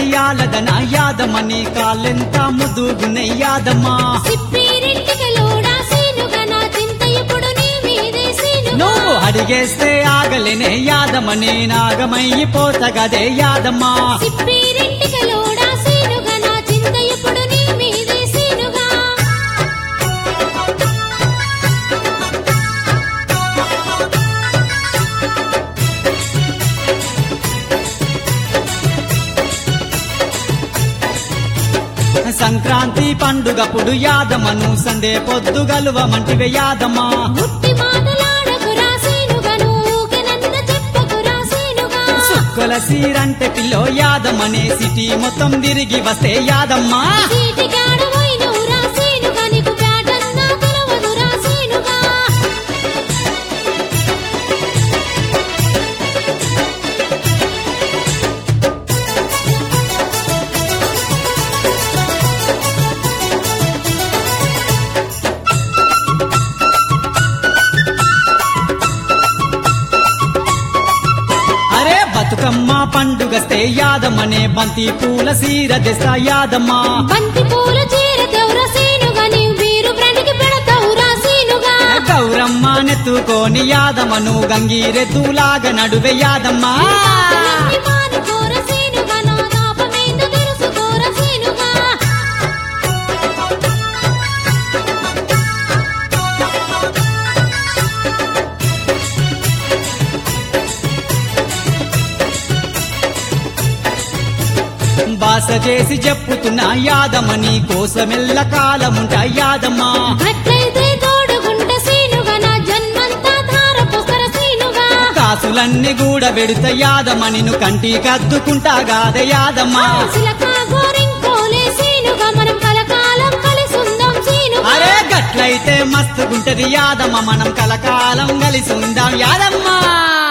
యాలదన యాదమని కాలెంత ముద్దుగున్నై యాదమ్మా సిప్పిరింటికలోడా సీనుగా నా చింత ఎప్పుడు నీ మీదే సీనుగా నువ్వు అడిగేస్తే ఆగలేనే యాదమని నాగమైపోతగదే యాదమ్మా సిప్పిరింటికలోడా సీనుగా నా చింత ఎప్పుడు నీ మీదే సీనుగా సంక్రాంతి పండుగప్పుడు యాదమను సందే పొద్దు గలువమంటివే యాదమ్మా ముట్టి మాటలాడకురా సీనుగా నువ్వుకెనంత చెప్పకురా సీనుగా సుక్కల సీరంటే పిల్లో యాదమనే సిటీ మొత్తం తిరిగి వస్తే యాదమ్మా చీటికాడు పోయినవురా సీనుగా నీకు బ్యాటన్నా తెలవదురా సీనుగా అరే బతుకమ్మ పండుగస్తే యాదమనే బంతి పూల సీర తెస్తా యాదమ్మా బంతి పూల చీర తెవర సీనుగా నీవు వీరు బ్రండికి పెడతావురా సీనుగా గౌరమ్మ నెత్తుకోని యాదమను గంగిరెద్దులాగా నడువే యాదమ్మా పాపలన్నీ మానుకోర సీనుగా నా తాపమేందో తెలుసుకోర సీనుగా బాస చేసి చెప్పుతున్నా యాదమని కోసమెల్ల కాలముంటా యాదమ్మా అట్లయితే తోడుగుంట సీనుగా నా జన్మంతా ధార పొసర సీనుగా కాసులన్నీ కూడా వెడుత యాదమనిను కంటి కద్దుకుంటా గాదే యాదమ్మా సిలక గోరింకోలే సీనుగా మనం కలకాలం కలిసుందాం సీనుగా అరే గట్లయితే మస్తుగుంటది యాదమ్మ మనం కలకాలం కలిసి ఉందాం యాదమ్మా